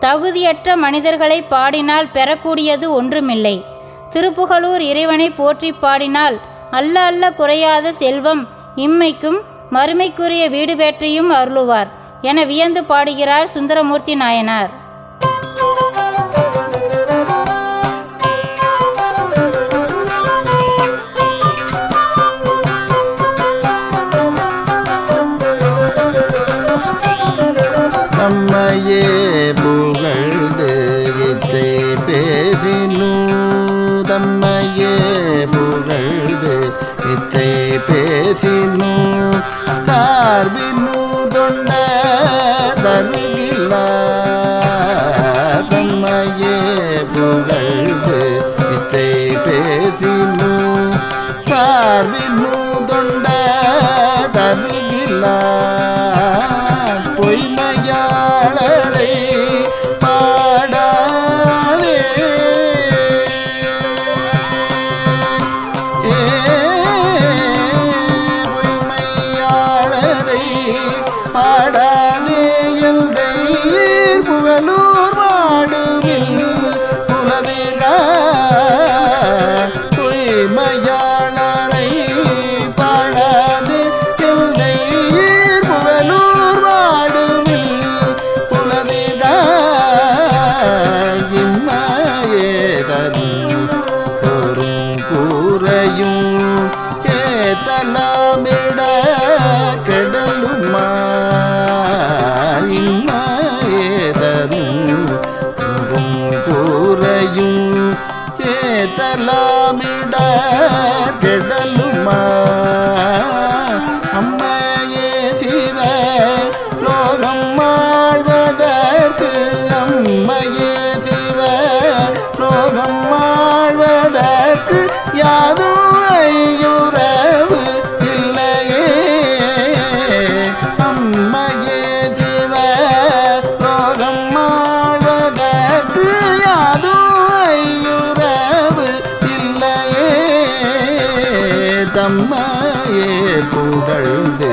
தகுதியற்ற மனிதர்களை பாடினால் பெறக்கூடியது ஒன்றுமில்லை திருப்புகலூர் இறைவனை போற்றி பாடினால் அல்ல அல்ல குறையாத செல்வம் இம்மைக்கும் மறுமைக்குரிய வீடு பெற்றையும் அருளுவார் என வியந்து பாடுகிறார் சுந்தரமூர்த்தி நாயனார் நம்மையே புகழ்ந்து இத்தை பேசினு தம்மையே புகழ்ந்து இத்தை பேசினு கார்பினு தொண்ட தருகில்ல தம்மையே புகழ்ந்து இத்தை பேசினு கார்பினு தொண்ட தருகில்ல பொய்மையாளரை பாடாதே ஏ, பொய்மையாளரை பாடாதே எல்தை புகழூர் மாடுவில் புலவேகா பொய்மையாளரை பாடாதே எல்தை புகழூர் மாடுவில் புலவேகா இம்மையே தரும் பொறும் கூறையும் ஏத்தலாமிட கெடலுமா இம்மையேதரும் பொறும் கூறையும் ஏத்தலாமிட கெடலுமா அம்மையே சிவ லோகம் ஆழ்வதற்கு அம்மையே சிவ லோகம் ஆழ்வதற்கு யாதும் ஐயுறவு இல்லையே அம்மையே சிவ லோகம் ஆழ்வதற்கு யாதும் ஐயுறவு இல்லையே தம்மையே புகழ்ந்து